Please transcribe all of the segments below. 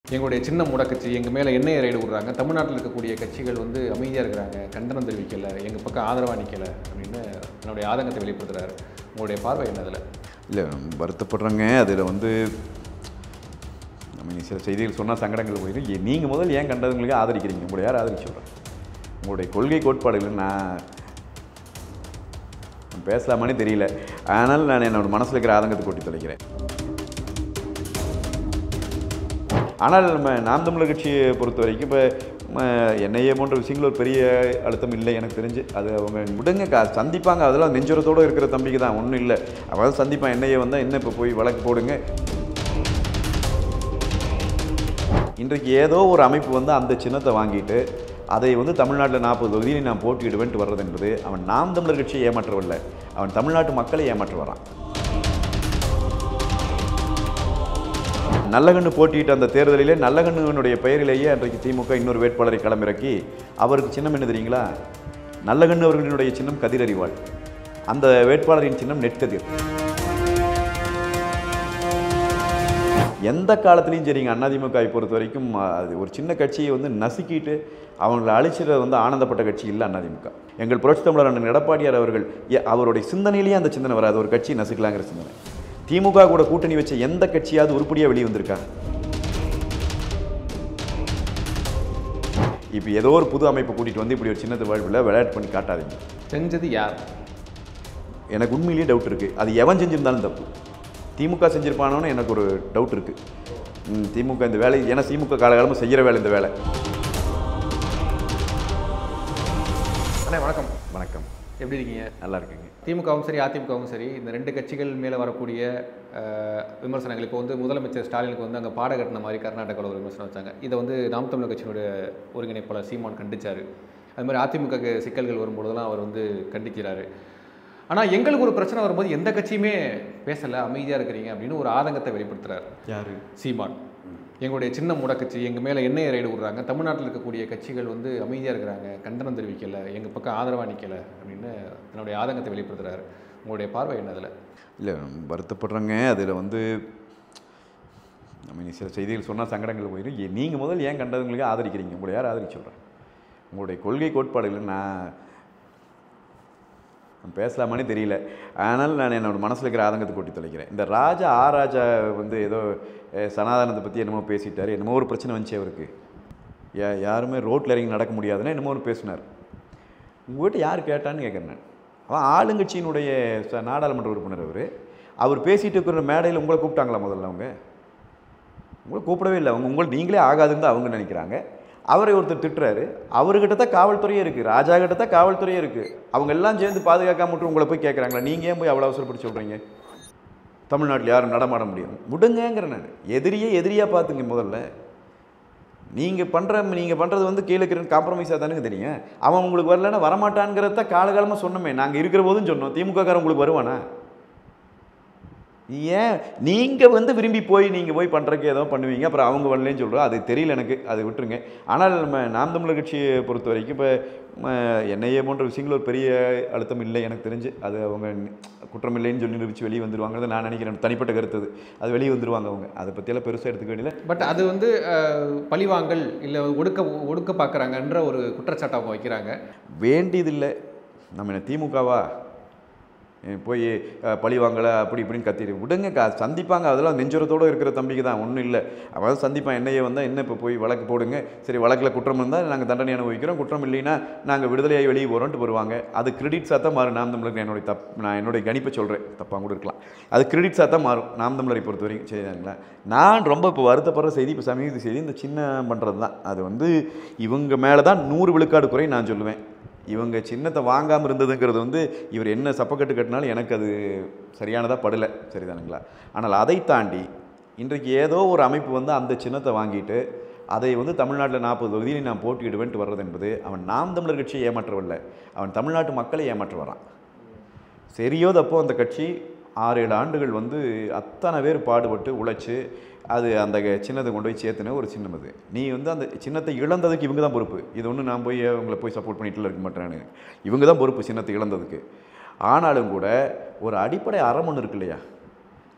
எங்களுடைய சின்ன முடக்கட்சி எங்கள் மேலே எண்ணெய் ரைடு விடுறாங்க தமிழ்நாட்டில் இருக்கக்கூடிய கட்சிகள் வந்து அமைதியாக இருக்கிறாங்க கண்டனம் தெரிவிக்கலை எங்கள் பக்கம் ஆதரவாக நிற்கலை அப்படின்னு என்னுடைய ஆதங்கத்தை வெளிப்படுத்துகிறாரு உங்களுடைய பார்வை என்ன அதில் இல்லை வருத்தப்படுறேங்க அதில் வந்து நம்ம இனி சில செய்திகள் சொன்னால் சங்கடங்கள் போயிடும் நீங்கள் முதல் ஏன் கண்டவங்களுக்கு ஆதரிக்கிறீங்க உங்களை யார் ஆதரிச்சு சொல்கிறேன் உங்களுடைய கொள்கை கோட்பாடுகள் நான் நான் பேசலாமானே தெரியல ஆனால் நான் என்னோட மனசில் இருக்கிற ஆதங்கத்தை கொட்டி தொலைக்கிறேன் ஆனால் நம்ம நாம் தமிழர் கட்சியை பொறுத்த வரைக்கும் இப்போ என்னையே போன்ற விஷயங்கள் ஒரு பெரிய அழுத்தம் இல்லை எனக்கு தெரிஞ்சு அது அவங்க விடுங்க கா சந்திப்பாங்க அதெல்லாம் நெஞ்சுரத்தோடு இருக்கிற தம்பிக்கு தான் ஒன்றும் இல்லை அவன் சந்திப்பான் என்னையே வந்தால் என்ன இப்போ போய் வழக்கு போடுங்க இன்றைக்கு ஏதோ ஒரு அமைப்பு வந்து அந்த சின்னத்தை வாங்கிட்டு அதை வந்து தமிழ்நாட்டில் நாற்பது தொகுதியில் நான் போட்டியிடுவேன்ட்டு வர்றது என்பது அவன் நாம் தமிழர் கட்சியை ஏமாற்றவில்லை அவன் தமிழ்நாட்டு மக்களை ஏமாற்ற வரான் நல்லகண்ணு போட்டியிட்ட அந்த தேர்தலிலே நல்லகண்ணுனுடைய பெயரிலேயே அன்றைக்கு திமுக இன்னொரு வேட்பாளரை களமிறக்கி அவருக்கு சின்னம் என்ன தெரியுங்களா நல்லகண்ணு அவர்களினுடைய சின்னம் கதிரறிவாள் அந்த வேட்பாளரின் சின்னம் நெற்கதிர் எந்த காலத்துலேயும் சரிங்க அதிமுகவை பொறுத்த வரைக்கும் அது ஒரு சின்ன கட்சியை வந்து நசுக்கிட்டு அவங்களை அழிச்சிட வந்து ஆனந்தப்பட்ட கட்சி இல்லை அதிமுக எங்கள் புரட்சி தமிழர் அண்ணன் எடப்பாடியார் அவர்கள் எ- அவருடைய சிந்தனையிலேயே அந்த சிந்தனை வராது ஒரு கட்சியை நசுக்கலாங்கிற சிந்தனை திமுக கூட கூட்டணி வச்ச எந்த கட்சியாவது உருப்படியாக வெளியே வந்திருக்கா இப்போ ஏதோ ஒரு புது அமைப்பை கூட்டிகிட்டு வந்து இப்படி ஒரு சின்னத்து வாழ்வில் விளையாட்டு பண்ணி காட்டாதீங்க செஞ்சது யார் எனக்கு உண்மையிலேயே டவுட் இருக்குது அது எவன் செஞ்சிருந்தாலும் தப்பு திமுக செஞ்சிருப்பானோன்னு எனக்கு ஒரு டவுட் இருக்குது திமுக இந்த வேலை ஏன்னா திமுக காலகாலமாக செய்கிற வேலை இந்த வேலை அண்ணே வணக்கம் வணக்கம் எப்படி இருக்கீங்க நல்லா இருக்குங்க திமுகவும் சரி அதிமுகவும் சரி இந்த ரெண்டு கட்சிகள் மேலே வரக்கூடிய அஹ், விமர்சனங்கள் இப்போ வந்து முதலமைச்சர் ஸ்டாலினுக்கு வந்து அங்கே பாட கட்டின மாதிரி கர்நாடகாவில் ஒரு விமர்சனம் வச்சாங்க இதை வந்து நாம் தமிழர் கட்சியினுடைய ஒருங்கிணைப்பாளர் சீமான் கண்டிச்சார் அது மாதிரி அதிமுக சிக்கல்கள் வரும்பொழுதெல்லாம் அவர் வந்து கண்டிக்கிறாரு ஆனால் எங்களுக்கு ஒரு பிரச்சனை வரும்போது எந்த கட்சியுமே பேசலை அமைதியாக இருக்கிறீங்க அப்படின்னு ஒரு ஆதங்கத்தை வெளிப்படுத்துறாரு யாரு சீமான் எங்களுடைய சின்ன முடக்கட்சி எங்கள் மேலே எண்ணெய் ரைடு விடுறாங்க தமிழ்நாட்டில் இருக்கக்கூடிய கட்சிகள் வந்து அமைதியாக இருக்கிறாங்க கண்டனம் தெரிவிக்கலை எங்கள் பக்கம் ஆதரவாக நிற்கலை அப்படின்னு தன்னுடைய ஆதங்கத்தை வெளிப்படுத்துறாரு உங்களுடைய பார்வை என்ன அதில் இல்லை வருத்தப்படுறேங்க அதில் வந்து நம்ம இனி சில செய்திகள் சொன்னால் சங்கடங்கள் போயிடும் நீங்கள் முதல் ஏன் கண்டவங்களுக்கு ஆதரிக்கிறீங்க உங்களை யார் ஆதரிச்சு சொல்கிறேன் உங்களுடைய கொள்கை கோட்பாடுகள் நான் நான் பேசலாமானே தெரியல ஆனால் நான் என்னோட மனசில் இருக்கிற ஆதங்கத்தை கொட்டி தொலைக்கிறேன் இந்த ராஜா ஆ ராஜா வந்து ஏதோ அஹ், சனாதனத்தை பற்றி என்னமோ பேசிட்டார் என்னமோ ஒரு பிரச்சனை வந்துச்சு அவருக்கு யா யாருமே ரோட்டில் இறங்கி நடக்க முடியாதுன்னு என்னமோ ஒரு பேசினார் உங்கள்கிட்ட யார் கேட்டான்னு கேட்குறேன் நான் அவன் ஆளுங்கட்சியினுடைய ச- நாடாளுமன்ற உறுப்பினர் அவர் அவர் பேசிட்டு இருக்கிற மேடையில் உங்களை கூப்பிட்டாங்களா முதல்ல அவங்க உங்களை கூப்பிடவே இல்லை அவங்க உங்களை நீங்களே ஆகாதுன்னு தான் அவங்க நினைக்கிறாங்க அவரை ஒருத்தர் திட்டுறாரு அவர்கிட்ட தான் காவல்துறையே இருக்குது ராஜா கிட்ட தான் காவல்துறையே இருக்குது அவங்க எல்லாம் சேர்ந்து பாதுகாக்காம மட்டும் உங்களை போய் கேட்குறாங்களா நீங்கள் ஏன் போய் அவ்வளோ அவசரப்பட்டு சொல்கிறீங்க தமிழ்நாட்டில் யாரும் நடமாட முடியும் விடுங்கங்கிறேன் நான் எதிரியே எதிரியாக பார்த்துங்க முதல்ல நீங்கள் பண்ணுற நீங்கள் பண்ணுறது வந்து கீழே இருக்கிற காம்ப்ரமைஸாக தானுங்க தெரியும் அவன் உங்களுக்கு வரலன்னா வரமாட்டான்ங்கிறத காலகாலமாக சொன்னோமே நாங்கள் இருக்கிற போதும் சொன்னோம் திமுக காரன் உங்களுக்கு வருவானா ஏன் நீங்கள் வந்து விரும்பி போய் நீங்கள் போய் பண்ணுறக்கு ஏதோ பண்ணுவீங்க அப்புறம் அவங்க வரலன்னு சொல்கிறோம் அது தெரியல எனக்கு அது விட்டுருங்க ஆனால் நம்ம நாம் தமிழர் கட்சியை பொறுத்த வரைக்கும் இப்போ என்னையே போன்ற விஷயங்கள் ஒரு பெரிய அழுத்தம் இல்லை எனக்கு தெரிஞ்சு அது அவங்க குற்றம் இல்லைன்னு சொல்லி நிரூபித்து வெளியே வந்துருவாங்கிறத நான் நினைக்கிறேன் தனிப்பட்ட கருத்து அது அது வெளியே வந்துருவாங்க அவங்க அதை பற்றியெல்லாம் பெருசாக எடுத்துக்க வேண்டியதில்லை பட் அது வந்து அஹ், பழிவாங்கல் இல்லை ஒடுக்க ஒடுக்க பார்க்குறாங்கன்ற ஒரு குற்றச்சாட்டை அவங்க வைக்கிறாங்க வேண்டியதில்லை நம்ம என்ன திமுகவா அஹ் போய் அஹ், பழி வாங்கலை அப்படி இப்படின்னு கத்திட்டு விடுங்க கா சந்திப்பாங்க அதெல்லாம் நெஞ்சுரத்தோடு இருக்கிற தம்பிக்கு தான் ஒன்றும் இல்லை அவன் சந்திப்பான் என்னையே வந்தால் என்ன இப்போ போய் வழக்கு போடுங்க சரி வழக்கில் குற்றம் இருந்தால் நாங்கள் தண்டனை அனுபவிக்கிறோம் குற்றம் இல்லைன்னா நாங்கள் விடுதலையாகி வெளியே போகிறோன்ட்டு வருவாங்க அது கிரெடிட்ஸாக தான் மாறும் நாம் தமிழருக்கு என்னுடைய தப் நான் என்னுடைய கணிப்பை சொல்கிறேன் தப்பாக கூட இருக்கலாம் அது கிரெடிட்ஸாக தான் மாறும் நாம் தமிழரை பொறுத்த வரைக்கும் சரிங்களா நான் ரொம்ப இப்போ வருத்தப்படுற செய்தி இப்போ சமீப செய்தி இந்த சின்ன பண்ணுறது தான் அது வந்து இவங்க மேலே தான் நூறு விழுக்காடு குறை நான் சொல்லுவேன் இவங்க சின்னத்தை வாங்காமல் இருந்ததுங்கிறது வந்து இவர் என்ன சப்பக்கட்டு கட்டினாலும் எனக்கு அது சரியானதாக படலை சரிதானுங்களா ஆனால் அதை தாண்டி இன்றைக்கு ஏதோ ஒரு அமைப்பு வந்து அந்த சின்னத்தை வாங்கிட்டு அதை வந்து தமிழ்நாட்டில் நாற்பது தொகுதியில் நான் போட்டியிடுவேன்ட்டு வர்றது என்பது அவன் நாம் தமிழர் கட்சியை ஏமாற்றவில்லை அவன் தமிழ்நாட்டு மக்களை ஏமாற்ற வரான் சரியோ தப்போ அந்த கட்சி ஆறு ஏழு ஆண்டுகள் வந்து அத்தனை பேர் பாடுபட்டு உழைச்சி அது அந்த சின்னத்தை கொண்டு போய் சேர்த்துன ஒரு சின்னம் அது நீ வந்து அந்த சின்னத்தை இழந்ததுக்கு இவங்க தான் பொறுப்பு இது ஒன்று நான் போய் அவங்கள போய் சப்போர்ட் பண்ணிட்டு இருக்க மாட்டேன்னு இவங்க தான் பொறுப்பு சின்னத்தை இழந்ததுக்கு ஆனாலும் கூட ஒரு அடிப்படை அறம் ஒன்று இருக்கு இல்லையா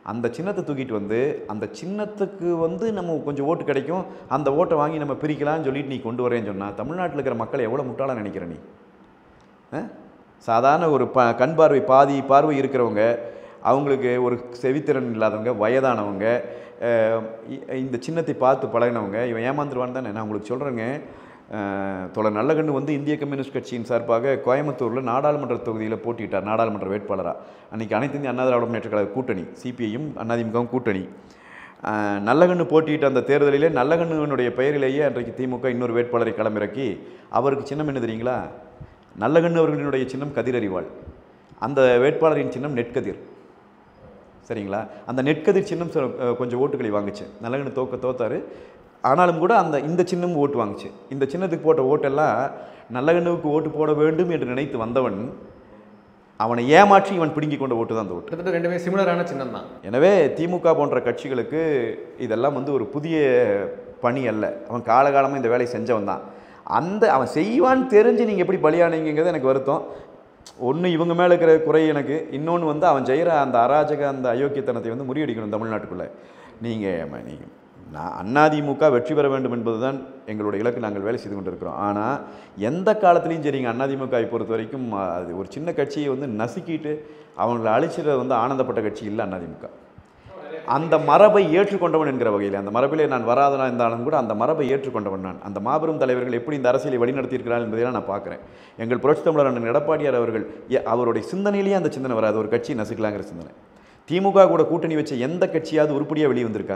அந்த சின்னத்தை தூக்கிட்டு வந்து அந்த சின்னத்துக்கு வந்து நம்ம கொஞ்சம் ஓட்டு கிடைக்கும் அந்த ஓட்டை வாங்கி நம்ம பிரிக்கலாம்னு சொல்லிட்டு நீ கொண்டு வரேன்னு சொன்னால் தமிழ்நாட்டில் இருக்கிற மக்களை எவ்வளோ முட்டாளாக நினைக்கிற நீ ஆ? சாதாரண ஒரு ப கண் பார்வை பாதி பார்வை இருக்கிறவங்க அவங்களுக்கு ஒரு செவித்திறன் இல்லாதவங்க வயதானவங்க அஹ், இ- இந்த சின்னத்தை பார்த்து பழகினவங்க இவன் ஏமாந்துருவான்னு தானே நான் உங்களுக்கு சொல்கிறேங்க தோழர் நல்லகண்ணு வந்து இந்திய கம்யூனிஸ்ட் கட்சியின் சார்பாக கோயம்புத்தூரில் நாடாளுமன்ற தொகுதியில் போட்டியிட்டார் நாடாளுமன்ற வேட்பாளராக அன்றைக்கி அனைத்து இந்திய அண்ணா திராவிட முன்னேற்ற கழக கூட்டணி சிபிஐயும் அதிமுகவும் கூட்டணி அஹ், நல்லகண்ணு போட்டியிட்ட அந்த தேர்தலிலே நல்லகண்ணுவனுடைய பெயரிலேயே அன்றைக்கு திமுக இன்னொரு வேட்பாளரை களமிறக்கி அவருக்கு சின்னம் என்ன தெரியுங்களா நல்லகண்ணு அவர்களினுடைய சின்னம் கதிரறிவாள் அந்த வேட்பாளரின் சின்னம் நெற்கதிர் சரிங்களா அந்த நெற்கதிர் சின்னம் சொ- அஹ் கொஞ்சம் ஓட்டுகளை வாங்குச்சு நல்லகண்ணு தோக்க தோத்தாரு ஆனாலும் கூட அந்த இந்த சின்னம் ஓட்டு வாங்குச்சு இந்த சின்னத்துக்கு போட்ட ஓட்டெல்லாம் நல்லகண்ணுவுக்கு ஓட்டு போட வேண்டும் என்று நினைத்து வந்தவன் அவனை ஏமாற்றி இவன் பிடுங்கி கொண்ட ஓட்டு தான் அந்த ஓட்டு கிட்டத்தட்ட ரெண்டுமே சிமிலரான சின்னம் தான் எனவே திமுக போன்ற கட்சிகளுக்கு இதெல்லாம் வந்து ஒரு புதிய பணி அல்ல அவன் காலகாலமாக இந்த வேலையை செஞ்சவன் தான் அந்த அவன் செய்வான்னு தெரிஞ்சு நீங்கள் எப்படி பலியானீங்கிறது எனக்கு வருத்தம் ஒன்று இவங்க மேலே இருக்கிற குறை எனக்கு இன்னொன்று வந்து அவன் செய்கிற அந்த அராஜக அந்த அயோக்கியத்தனத்தை வந்து முறியடிக்கணும் தமிழ்நாட்டுக்குள்ளே நீங்கள் நீங்கள் நான் அதிமுக வெற்றி பெற வேண்டும் என்பதுதான் எங்களுடைய இலக்கு நாங்கள் வேலை செய்து கொண்டிருக்கிறோம் ஆனால் எந்த காலத்துலேயும் சரிங்க அதிமுகவை பொறுத்த வரைக்கும் அது ஒரு சின்ன கட்சியை வந்து நசுக்கிட்டு அவங்களை அழிச்சிட வந்து ஆனந்தப்பட்ட கட்சி இல்லை அதிமுக அந்த மரபை ஏற்றுக்கொண்டவன் என்கிற வகையில் அந்த மரபிலே நான் வராதனா இருந்தாலும் கூட அந்த மரபை ஏற்றுக்கொண்டவன் நான் அந்த மாபெரும் தலைவர்கள் எப்படி இந்த அரசியலை வழிநடத்தியிருக்கிறார்கள் என்பதையெல்லாம் நான் பார்க்குறேன் எங்கள் புரட்சி தமிழர் அண்ணன் எடப்பாடியார் அவர்கள் எ- அவருடைய சிந்தனையிலேயே அந்த சிந்தனை வராது ஒரு கட்சியை நசுக்கலாங்கிற சிந்தனை திமுக கூட கூட்டணி வச்ச எந்த கட்சியாவது உருப்படியாக வெளியே வந்திருக்கா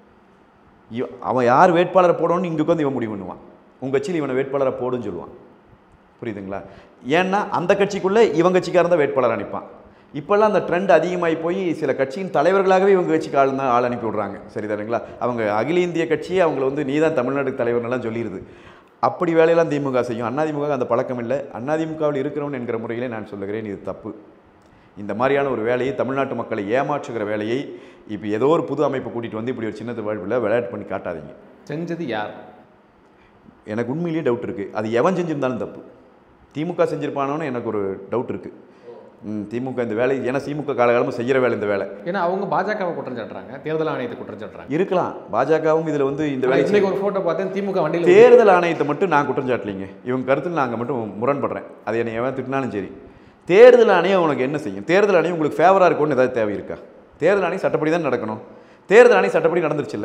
இவ- அவன் யார் வேட்பாளரை போடணும்னு இங்கே உட்காந்து இவன் முடிவு பண்ணுவான் உங்கள் கட்சியில் இவனை வேட்பாளரை போடுன்னு சொல்லுவான் புரியுதுங்களா ஏன்னா அந்த கட்சிக்குள்ளே இவங்க கட்சிக்காரன் தான் வேட்பாளர் அனுப்பான் இப்போல்லாம் அந்த ட்ரெண்ட் அதிகமாகி போய் சில கட்சியின் தலைவர்களாகவே இவங்க கட்சிக்கு ஆள் தான் ஆள் அனுப்பி விடுறாங்க சரிதானுங்களா அவங்க அகில இந்திய கட்சியே அவங்கள வந்து நீ தான் தமிழ்நாடு தலைவர்னெல்லாம் சொல்லிடுது அப்படி வேலையெல்லாம் திமுக செய்யும் அதிமுக அந்த பழக்கம் இல்லை அதிமுகவில் இருக்கிறவன் என்கிற முறையிலே நான் சொல்லுகிறேன் இது தப்பு இந்த மாதிரியான ஒரு வேலையை தமிழ்நாட்டு மக்களை ஏமாற்றுகிற வேலையை இப்போ ஏதோ ஒரு புது அமைப்பு கூட்டிகிட்டு வந்து இப்படி ஒரு சின்னத்து வாழ்வில் விளையாட்டு பண்ணி காட்டாதீங்க செஞ்சது யார் எனக்கு உண்மையிலேயே டவுட் இருக்குது அது எவன் செஞ்சிருந்தாலும் தப்பு திமுக செஞ்சிருப்பானோன்னு எனக்கு ஒரு டவுட் இருக்குது ம், திமுக இந்த வேலை ஏன்னா திமுக காலகாலமாக செய்கிற வேலை இந்த வேலை ஏன்னா அவங்க பாஜகவை குற்றம் சாட்டுறாங்க தேர்தல் ஆணையத்தை குற்றம் சாட்டுறாங்க இருக்கலாம் பாஜகவும் இதில் வந்து இந்த ஆனா வேலை இன்னைக்கு ஒரு போட்டோ பார்த்தேன் திமுக வண்டியில் தேர்தல் ஆணையத்தை மட்டும் நான் குற்றம் சாட்டலைங்க இவங்க கருத்தில் நாங்கள் மட்டும் முரண்படுறேன் அது என்னை எவன் திட்டினாலும் சரி தேர்தல் ஆணையம் உனக்கு என்ன செய்யும் தேர்தல் ஆணையம் உங்களுக்கு ஃபேவராக இருக்கும்னு ஏதாவது தேவை இருக்கா தேர்தல் ஆணையம் சட்டப்படி தான் நடக்கணும் தேர்தல் ஆணையம் சட்டப்படி நடந்துருச்சுல்ல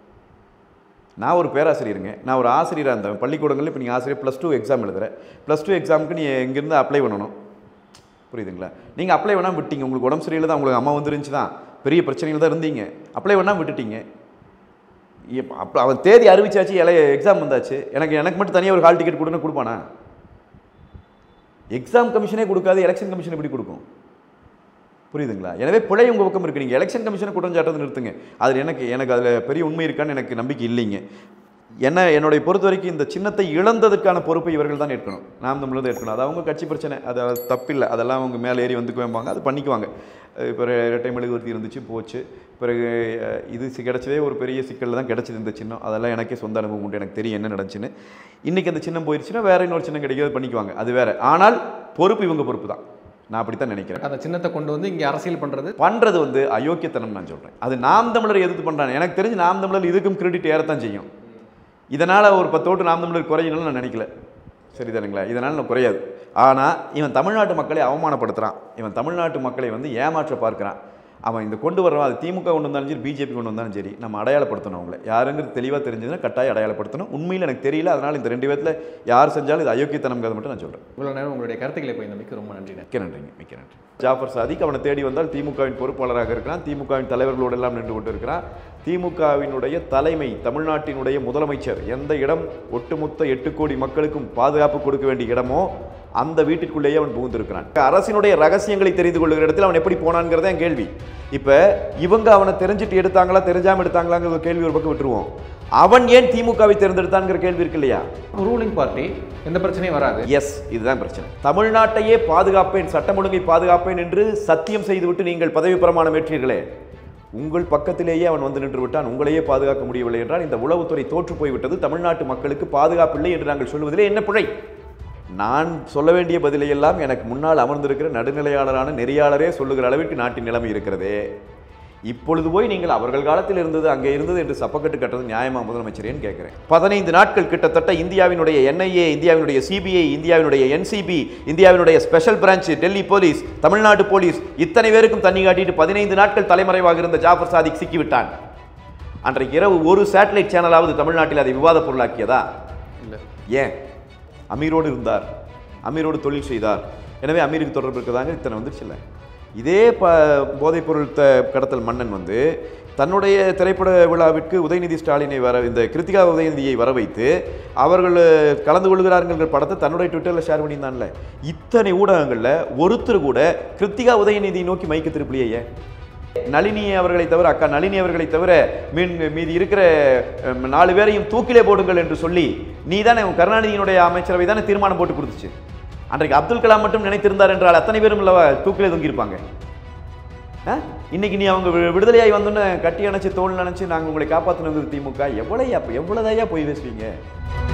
நான் ஒரு பேராசிரியருங்க நான் ஒரு ஆசிரியராக இருந்தேன் பள்ளிக்கூடங்களில் இப்போ நீங்கள் ஆசிரியர் ப்ளஸ் டூ எக்ஸாம் எழுதுறேன் ப்ளஸ் டூ எக்ஸாமுக்கு நீ இங்கேருந்து அப்ளை பண்ணணும் புரியுதுங்களா நீங்கள் அப்ளை பண்ணாமல் விட்டீங்க உங்களுக்கு உடம்பு சரியில்லை தான் உங்களுக்கு அம்மா வந்துருந்துச்சு தான் பெரிய பிரச்சனைகள் தான் இருந்தீங்க அப்ளை பண்ணாமல் விட்டுட்டீங்க இப்ப- அப்போ அவன் தேதி அறிவிச்சாச்சு இலைய எக்ஸாம் வந்தாச்சு எனக்கு எனக்கு மட்டும் தனியாக ஒரு ஹால் டிக்கெட் கொடுன்னு கொடுப்பானா எக்ஸாம் கமிஷனே கொடுக்காது எலெக்ஷன் கமிஷன் எப்படி கொடுக்கும் புரியுதுங்களா எனவே பிழை உங்கள் பக்கம் இருக்கு நீங்கள் எலெக்ஷன் கமிஷனை குற்றம் சாட்டுறது நிறுத்துங்க அதில் எனக்கு எனக்கு அதில் பெரிய உண்மை இருக்கான்னு எனக்கு நம்பிக்கை இல்லைங்க என்ன என்னுடைய பொறுத்த வரைக்கும் இந்த சின்னத்தை இழந்ததுக்கான பொறுப்பை இவர்கள் தான் ஏற்கணும் நாம் தமிழர் தான் ஏற்கணும் அது அவங்க கட்சி பிரச்சனை அது அது தப்பில்லை அதெல்லாம் அவங்க மேலே ஏறி வந்துக்குவாங்க அது பண்ணிக்குவாங்க அஹ் இப்போ இரட்டை மெழுகுவர்த்தி இருந்துச்சு போச்சு பிறகு அஹ், இது சி- கிடைச்சதே ஒரு பெரிய சிக்கலில் தான் கிடைச்சது இந்த சின்னம் அதெல்லாம் எனக்கே சொந்த அனுபவம் உண்டு எனக்கு தெரியும் என்ன நடந்துச்சுன்னு இன்றைக்கி அந்த சின்னம் போயிடுச்சுன்னா வேற இன்னொரு சின்னம் கிடைக்காது பண்ணிக்குவாங்க அது வேற ஆனால் பொறுப்பு இவங்க பொறுப்பு தான் நான் அப்படி தான் நினைக்கிறேன் அந்த சின்னத்தை கொண்டு வந்து இங்கே அரசியல் பண்ணுறது பண்ணுறது வந்து அயோக்கியத்தனம் நான் சொல்கிறேன் அது நாம் தமிழர் எதிர்த்து பண்ணுறாங்க எனக்கு தெரிஞ்சு நாம் தமிழர் இதுக்கும் கிரெடிட் ஏறத்தான் செய்யும் இதனால் ஒரு பத்து ஓட்டு நாம் தமிழர் குறையணும்னு நான் நினைக்கல சரிதானுங்களா இதனால் நான் குறையாது ஆனால் இவன் தமிழ்நாட்டு மக்களை அவமானப்படுத்துகிறான் இவன் தமிழ்நாட்டு மக்களை வந்து ஏமாற்ற பார்க்குறான் அவன் இந்த கொண்டு வர்றவன் அது திமுக கொண்டு வந்தாலும் சரி பிஜேபி கொண்டு வந்தாலும் சரி நம்ம அடையாளப்படுத்தணும் அவங்கள யாருங்கிறது தெளிவாக தெரிஞ்சதுன்னா கட்டாயம் அடையாளப்படுத்தணும் உண்மையில் எனக்கு தெரியல அதனால் இந்த ரெண்டு விதத்தில் யார் செஞ்சாலும் இது அயோக்கியத்தனங்கிறத மட்டும் நான் சொல்கிறேன் இவ்வளோ நேரம் உங்களுடைய கருத்துக்களை போய் மிக்க ரொம்ப நன்றி மிக்க நன்றிங்க மிக்க நன்றி ஜாஃபர் சாதிக் அவனை தேடி வந்தால் திமுகவின் பொறுப்பாளராக இருக்கிறான் திமுகவின் தலைவர்களோடு எல்லாம் நின்று கொண்டு இருக்கிறான் திமுகவினுடைய தலைமை தமிழ்நாட்டினுடைய முதலமைச்சர் எந்த இடம் ஒட்டுமொத்த எட்டு கோடி மக்களுக்கும் பாதுகாப்பு கொடுக்க வேண்டிய இடமோ அந்த வீட்டிற்குள்ளேயே அவன் புகுந்திருக்கிறான் அரசினுடைய ரகசியங்களை தெரிந்து கொள்ளுகிற இடத்துல அவன் எப்படி போனான்ங்கிறத என் கேள்வி இப்போ இவங்க அவனை தெரிஞ்சுட்டு எடுத்தாங்களா தெரிஞ்சாம எடுத்தாங்களாங்கிற ஒரு கேள்வி ஒரு பக்கம் விட்டுருவோம் அவன் ஏன் திமுகவை தேர்ந்தெடுத்தான்ங்கிற கேள்வி இருக்கு இல்லையா ரூலிங் பார்ட்டி எந்த பிரச்சனையும் வராது எஸ் இதுதான் பிரச்சனை தமிழ்நாட்டையே பாதுகாப்பேன் சட்டம் ஒழுங்கை பாதுகாப்பேன் என்று சத்தியம் செய்துவிட்டு நீங்கள் பதவி பிரமாணம் ஏற்றீர்களே உங்கள் பக்கத்திலேயே அவன் வந்து நின்று விட்டான் உங்களையே பாதுகாக்க முடியவில்லை என்றால் இந்த உளவுத்துறை தோற்று போய்விட்டது தமிழ்நாட்டு மக்களுக்கு பாதுகாப்பில்லை என்று நாங்கள் சொல்வதிலே என்ன பிழை நான் சொல்ல வேண்டிய பதிலையெல்லாம் எனக்கு முன்னால் அமர்ந்திருக்கிற நடுநிலையாளரான நெறியாளரே சொல்லுகிற அளவிற்கு நாட்டின் நிலைமை இருக்கிறதே இப்பொழுது போய் நீங்கள் அவர்கள் காலத்தில் இருந்தது அங்கே இருந்தது என்று சப்பக்கட்டு கட்டுறது நியாயமா முதலமைச்சரேன்னு கேட்குறேன் பதினைந்து நாட்கள் கிட்டத்தட்ட இந்தியாவினுடைய என்ஐஏ இந்தியாவினுடைய சிபிஐ இந்தியாவினுடைய என்சிபி இந்தியாவினுடைய special branch Delhi police Tamil Nadu police இத்தனை பேருக்கும் தண்ணி காட்டிட்டு பதினைந்து நாட்கள் தலைமறைவாக இருந்த ஜாஃபர் சாதிக் சிக்கிவிட்டான் அன்றைக்கு இரவு ஒரு சேட்டலைட் சேனலாவது தமிழ்நாட்டில் அதை விவாத பொருளாக்கியதா இல்லை ஏன் அமீரோடு இருந்தார் அமீரோடு தொழில் செய்தார் எனவே அமீருக்கு தொடர்பு இருக்கிறதாங்க இத்தனை வந்துருச்சுல்ல இதே ப போதைப்பொருள் த கடத்தல் மன்னன் வந்து தன்னுடைய திரைப்பட விழாவிற்கு உதயநிதி ஸ்டாலினை வர இந்த கிருத்திகா உதயநிதியை வர வைத்து அவர்கள் கலந்து கொள்கிறார்கள் படத்தை தன்னுடைய ட்விட்டரில் ஷேர் பண்ணியிருந்தான்ல இத்தனை ஊடகங்களில் ஒருத்தர் கூட கிருத்திகா உதயநிதியை நோக்கி மைக்கு திருப்பலையே ஏன் நளினி அவர்களை தவிர அக்கா நளினி அவர்களை தவிர மீன் மீதி இருக்கிற அம், நாலு பேரையும் தூக்கிலே போடுங்கள் என்று சொல்லி நீ தானே கருணாநிதியினுடைய அமைச்சரவை தானே தீர்மானம் போட்டு கொடுத்துச்சு அன்றைக்கு அப்துல் கலாம் மட்டும் நினைத்திருந்தார் என்றால் அத்தனை பேரும் இல்லவா தூக்கிலே தொங்கியிருப்பாங்க ஆ? இன்னைக்கு நீ அவங்க வி- விடுதலையாகி வந்தோன்னே கட்டி அணைச்சு தோல் நினைச்சு நாங்கள் உங்களை காப்பாற்றினது திமுக எவ்வளோ எவ்வளோதையா போய் பேசுவீங்க